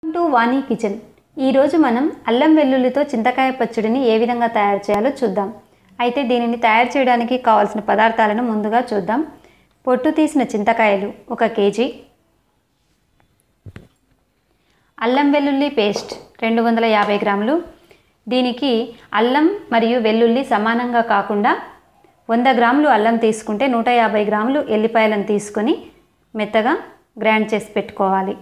to Vani kitchen ఈరోజు మనం అల్లం వెల్లుల్లితో చింతకాయ పచ్చడిని ఏ విధంగా తయారు చేయాలో చూద్దాం అయితే దీనిని తయారు చేయడానికి కావాల్సిన పదార్థాలను ముందుగా చూద్దాం పొట్టు తీసిన చింతకాయలు ఒక కేజీ అల్లం వెల్లుల్లి పేస్ట్ రెండు వందల యాభై గ్రాములు దీనికి అల్లం మరియు వెల్లుల్లి సమానంగా కాకుండా వంద గ్రాములు అల్లం తీసుకుంటే నూట యాభై గ్రాములు ఎల్లిపాయలను తీసుకొని మెత్తగా గ్రైండ్ చేసి పెట్టుకోవాలి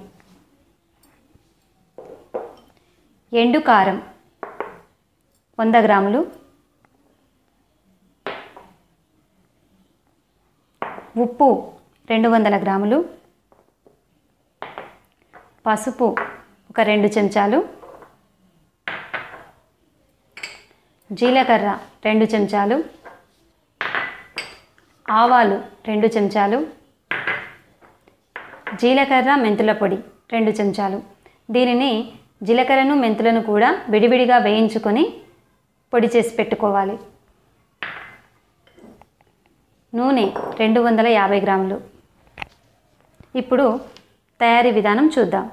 ఎండు కారం వంద గ్రాములు ఉప్పు రెండు వందల గ్రాములు పసుపు ఒక రెండు చెంచాలు జీలకర్ర రెండు చెంచాలు ఆవాలు రెండు చెంచాలు జీలకర్ర మెంతుల పొడి రెండు చెంచాలు దీనిని జీలకర్రను మెంతులను కూడా విడివిడిగా వేయించుకొని పొడి చేసి పెట్టుకోవాలి నూనె రెండు వందల యాభై గ్రాములు ఇప్పుడు తయారీ విధానం చూద్దాం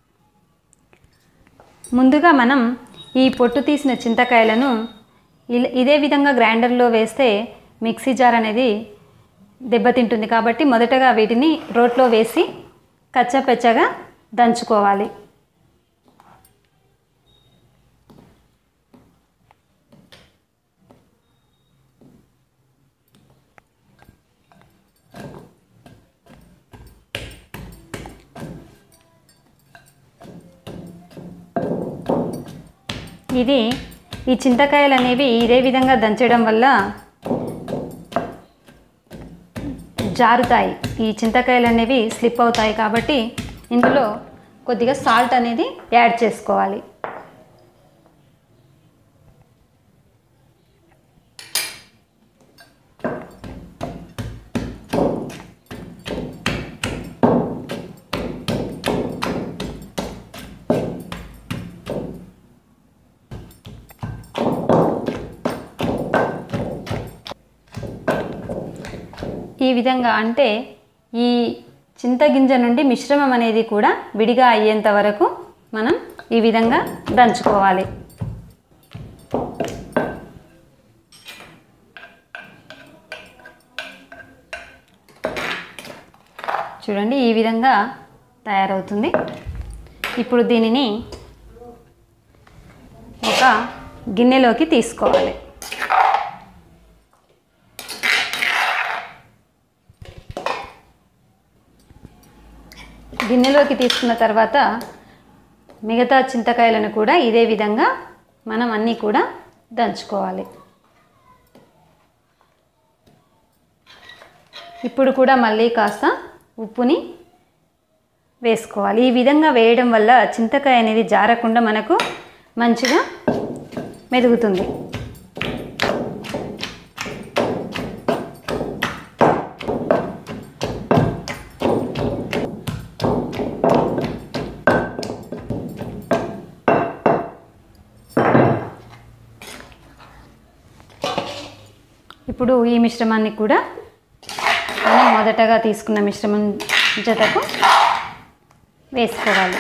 ముందుగా మనం ఈ పొట్టు తీసిన చింతకాయలను ఇల- ఇదే విధంగా గ్రైండర్లో వేస్తే మిక్సీ జార్ అనేది దెబ్బతింటుంది కాబట్టి మొదటగా వీటిని రోట్లో వేసి కచ్చపెచ్చగా దంచుకోవాలి ఇది ఈ చింతకాయలు అనేవి ఇదే విధంగా దంచడం వల్ల జారుతాయి ఈ చింతకాయలు అనేవి స్లిప్ అవుతాయి కాబట్టి ఇందులో కొద్దిగా సాల్ట్ అనేది యాడ్ చేసుకోవాలి ఈ విధంగా అంటే ఈ చింతగింజ నుండి మిశ్రమం అనేది కూడా విడిగా అయ్యేంత వరకు మనం ఈ విధంగా దంచుకోవాలి చూడండి ఈ విధంగా తయారవుతుంది ఇప్పుడు దీనిని ఒక గిన్నెలోకి తీసుకోవాలి గిన్నెలోకి తీసుకున్న తర్వాత మిగతా చింతకాయలను కూడా ఇదే విధంగా మనం అన్నీ కూడా దంచుకోవాలి ఇప్పుడు కూడా మళ్ళీ కాస్త ఉప్పుని వేసుకోవాలి ఈ విధంగా వేయడం వల్ల చింతకాయ అనేది జారకుండా మనకు మంచిగా మెదుగుతుంది ఇప్పుడు ఈ మిశ్రమాన్ని కూడా మనం మొదటగా తీసుకున్న మిశ్రమం జతకు వేసుకోవాలి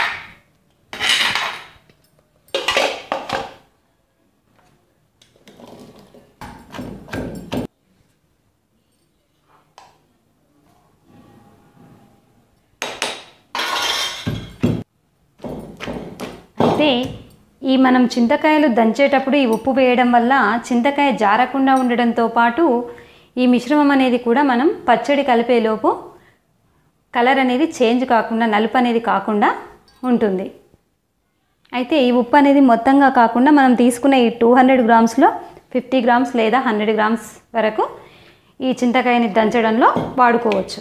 అయితే ఈ మనం చింతకాయలు దంచేటప్పుడు ఈ ఉప్పు వేయడం వల్ల చింతకాయ జారకుండా ఉండడంతో పాటు ఈ మిశ్రమం అనేది కూడా మనం పచ్చడి కలిపేలోపు కలర్ అనేది చేంజ్ కాకుండా నలుపు అనేది కాకుండా ఉంటుంది అయితే ఈ ఉప్పు అనేది మొత్తంగా కాకుండా మనం తీసుకునే ఈ టూ హండ్రెడ్ గ్రామ్స్లో ఫిఫ్టీ గ్రామ్స్ లేదా హండ్రెడ్ గ్రామ్స్ వరకు ఈ చింతకాయని దంచడంలో వాడుకోవచ్చు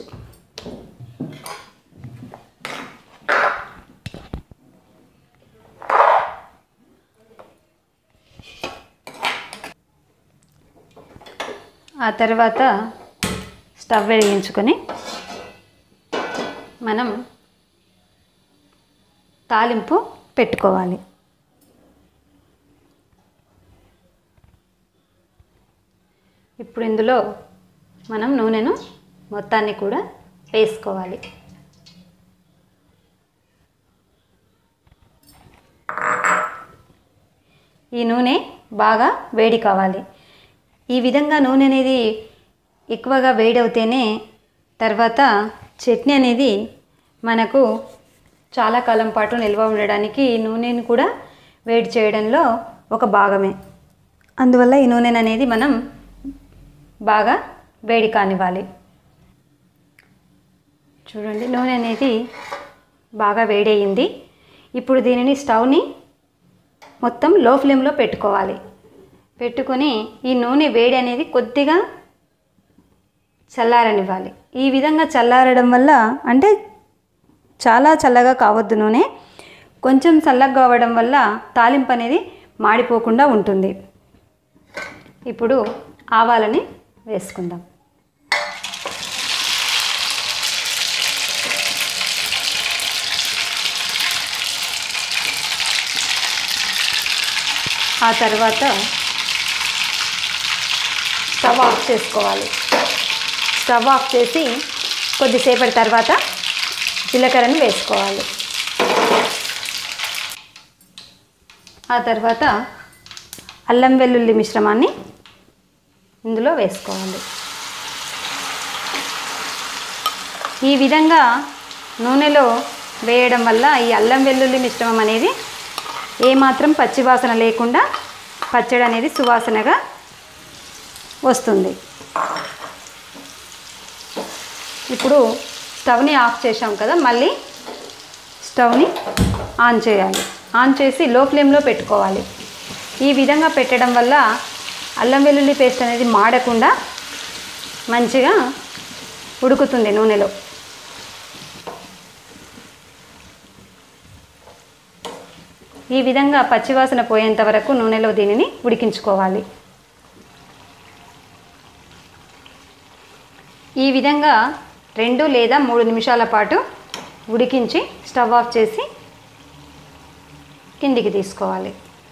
ఆ తర్వాత స్టవ్ వెలిగించుకొని మనం తాలింపు పెట్టుకోవాలి ఇప్పుడు ఇందులో మనం నూనెను మొత్తాన్ని కూడా వేసుకోవాలి ఈ నూనె బాగా వేడి కావాలి ఈ విధంగా నూనె అనేది ఎక్కువగా వేడవుతేనే తర్వాత చట్నీ అనేది మనకు చాలా కాలం పాటు నిల్వ ఉండడానికి ఈ నూనెని కూడా వేడి చేయడంలో ఒక భాగమే అందువల్ల ఈ నూనెని అనేది మనం బాగా వేడి కానివ్వాలి చూడండి నూనె అనేది బాగా వేడయింది ఇప్పుడు దీనిని స్టవ్ని మొత్తం లో ఫ్లేమ్లో పెట్టుకోవాలి పెట్టుకొని ఈ నూనె వేడి అనేది కొద్దిగా చల్లారనివ్వాలి ఈ విధంగా చల్లారడం వల్ల అంటే చాలా చల్లగా కావద్దు నూనె కొంచెం చల్లగా కావడం వల్ల తాలింపు అనేది మాడిపోకుండా ఉంటుంది ఇప్పుడు ఆవాలని వేసుకుందాం ఆ తర్వాత స్టవ్ ఆఫ్ చేసుకోవాలి స్టవ్ ఆఫ్ చేసి కొద్దిసేపటి తర్వాత జీలకర్రని వేసుకోవాలి ఆ తర్వాత అల్లం వెల్లుల్లి మిశ్రమాన్ని ఇందులో వేసుకోవాలి ఈ విధంగా నూనెలో వేయడం వల్ల ఈ అల్లం వెల్లుల్లి మిశ్రమం అనేది ఏమాత్రం పచ్చివాసన లేకుండా పచ్చడి అనేది సువాసనగా వస్తుంది ఇప్పుడు స్టవ్ని ఆఫ్ చేసాం కదా మళ్ళీ స్టవ్ని ఆన్ చేయాలి ఆన్ చేసి లో ఫ్లేమ్లో పెట్టుకోవాలి ఈ విధంగా పెట్టడం వల్ల అల్లం వెల్లుల్లి పేస్ట్ అనేది మాడకుండా మంచిగా ఉడుకుతుంది నూనెలో ఈ విధంగా పచ్చివాసన పోయేంత వరకు నూనెలో దీనిని ఉడికించుకోవాలి ఈ విధంగా రెండు లేదా మూడు నిమిషాల పాటు ఉడికించి స్టవ్ ఆఫ్ చేసి కిందికి తీసుకోవాలి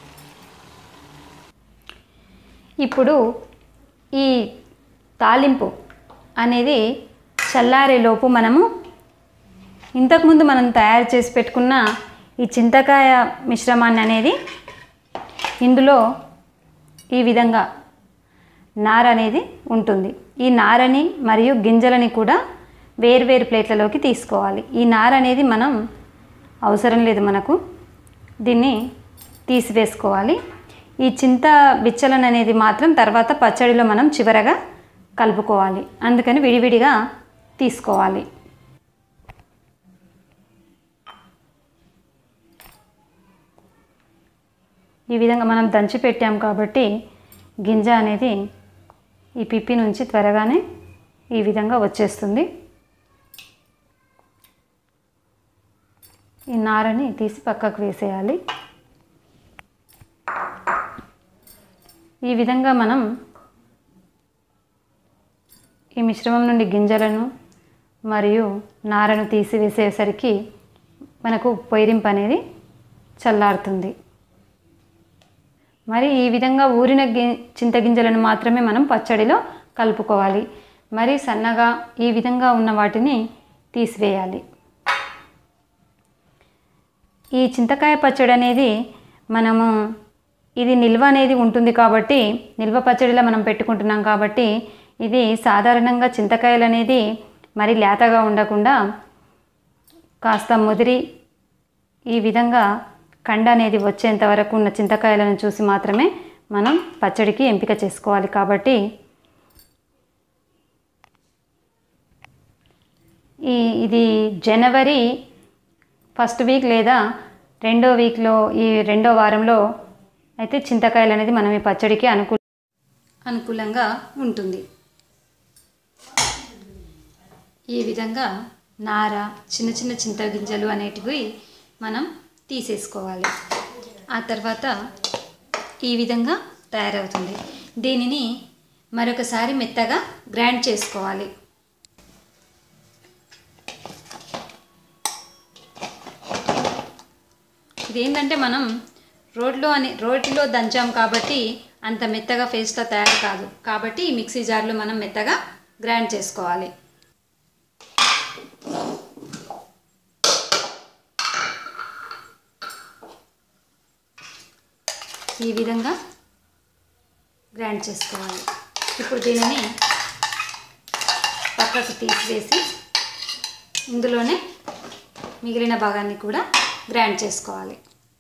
ఇప్పుడు ఈ తాలింపు అనేది చల్లారేలోపు మనము ఇంతకుముందు మనం తయారు చేసి పెట్టుకున్న ఈ చింతకాయ మిశ్రమాన్ని అనేది ఇందులో ఈ విధంగా నార అనేది ఉంటుంది ఈ నారని మరియు గింజలని కూడా వేర్వేరు ప్లేట్లలోకి తీసుకోవాలి ఈ నార అనేది మనం అవసరం లేదు మనకు దీన్ని తీసివేసుకోవాలి ఈ చింత బిచ్చలను అనేది మాత్రం తర్వాత పచ్చడిలో మనం చివరగా కలుపుకోవాలి అందుకని విడివిడిగా తీసుకోవాలి ఈ విధంగా మనం దంచి పెట్టాం కాబట్టి గింజ అనేది ఈ పిప్పి నుంచి త్వరగానే ఈ విధంగా వచ్చేస్తుంది ఈ నారని తీసి పక్కకు వేసేయాలి ఈ విధంగా మనం ఈ మిశ్రమం నుండి గింజలను మరియు నారను తీసివేసేసరికి మనకు పొయ్యింపు అనేది చల్లారుతుంది మరి ఈ విధంగా ఊరిన గి చింతగింజలను మాత్రమే మనం పచ్చడిలో కలుపుకోవాలి మరి సన్నగా ఈ విధంగా ఉన్న వాటిని తీసివేయాలి ఈ చింతకాయ పచ్చడి అనేది మనము ఇది నిల్వ అనేది ఉంటుంది కాబట్టి నిల్వ పచ్చడిలో మనం పెట్టుకుంటున్నాం కాబట్టి ఇది సాధారణంగా చింతకాయలు అనేది మరి లేతగా ఉండకుండా కాస్త ముదిరి ఈ విధంగా కండ అనేది వచ్చేంత వరకు ఉన్న చింతకాయలను చూసి మాత్రమే మనం పచ్చడికి ఎంపిక చేసుకోవాలి కాబట్టి ఈ ఇది జనవరి ఫస్ట్ వీక్ లేదా రెండో వీక్లో ఈ రెండో వారంలో అయితే చింతకాయలు అనేది మనం ఈ పచ్చడికి అనుకూల అనుకూలంగా ఉంటుంది ఈ విధంగా నార చిన్న చిన్న చింతగింజలు అనేటివి మనం తీసేసుకోవాలి ఆ తర్వాత ఈ విధంగా తయారవుతుంది దీనిని మరొకసారి మెత్తగా గ్రైండ్ చేసుకోవాలి ఇదేంటంటే మనం రోడ్లో అని రోడ్లో దంచాం కాబట్టి అంత మెత్తగా పేస్ట్లా తయారు కాదు కాబట్టి ఈ మిక్సీ జార్లో మనం మెత్తగా గ్రైండ్ చేసుకోవాలి ఈ విధంగా గ్రైండ్ చేసుకోవాలి ఇప్పుడు దీనిని పక్కకు తీసివేసి ఇందులోనే మిగిలిన భాగాన్ని కూడా గ్రైండ్ చేసుకోవాలి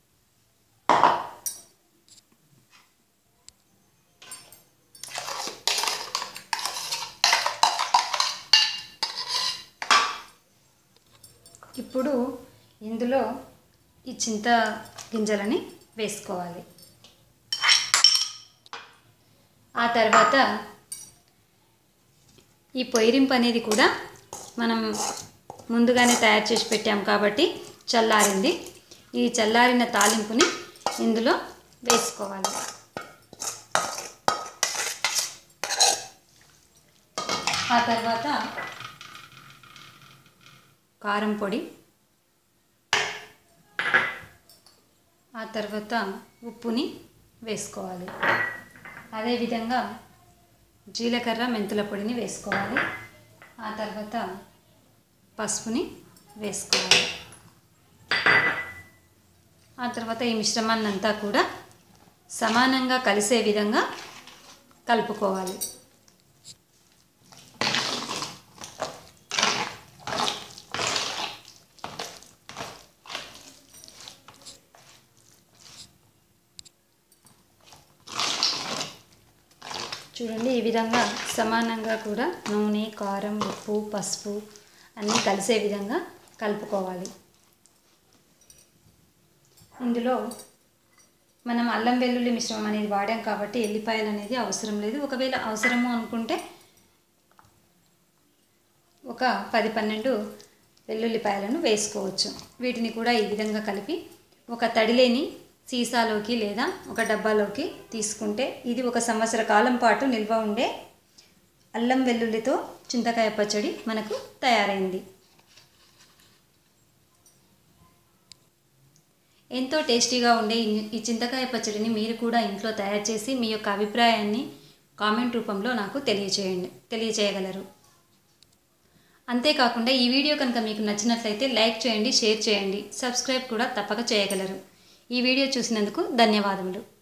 ఇప్పుడు ఇందులో ఈ చింత గింజలని వేసుకోవాలి ఆ తర్వాత ఈ పొయ్యిరింపు అనేది కూడా మనం ముందుగానే తయారు చేసి పెట్టాం కాబట్టి చల్లారింది ఈ చల్లారిన తాలింపుని ఇందులో వేసుకోవాలి ఆ తర్వాత కారం పొడి ఆ తర్వాత ఉప్పుని వేసుకోవాలి అదేవిధంగా జీలకర్ర మెంతుల పొడిని వేసుకోవాలి ఆ తర్వాత పసుపుని వేసుకోవాలి ఆ తర్వాత ఈ మిశ్రమాన్ని అంతా కూడా సమానంగా కలిసే విధంగా కలుపుకోవాలి చూడండి ఈ విధంగా సమానంగా కూడా నూనె కారం ఉప్పు పసుపు అన్నీ కలిసే విధంగా కలుపుకోవాలి ఇందులో మనం అల్లం వెల్లుల్లి మిశ్రమం అనేది వాడాం కాబట్టి ఎల్లిపాయలు అనేది అవసరం లేదు ఒకవేళ అవసరము అనుకుంటే ఒక పది పన్నెండు వెల్లుల్లిపాయలను వేసుకోవచ్చు వీటిని కూడా ఈ విధంగా కలిపి ఒక తడిలేని సీసాలోకి లేదా ఒక డబ్బాలోకి తీసుకుంటే ఇది ఒక సంవత్సర కాలం పాటు నిల్వ ఉండే అల్లం వెల్లుల్లితో చింతకాయ పచ్చడి మనకు తయారైంది ఎంతో టేస్టీగా ఉండే ఈ- ఈ చింతకాయ పచ్చడిని మీరు కూడా ఇంట్లో తయారు చేసి మీ యొక్క అభిప్రాయాన్ని కామెంట్ రూపంలో నాకు తెలియచేయండి తెలియచేయగలరు అంతేకాకుండా ఈ వీడియో కనుక మీకు నచ్చినట్లయితే లైక్ చేయండి షేర్ చేయండి సబ్స్క్రైబ్ కూడా తప్పక చేయగలరు ఈ వీడియో చూసినందుకు ధన్యవాదములు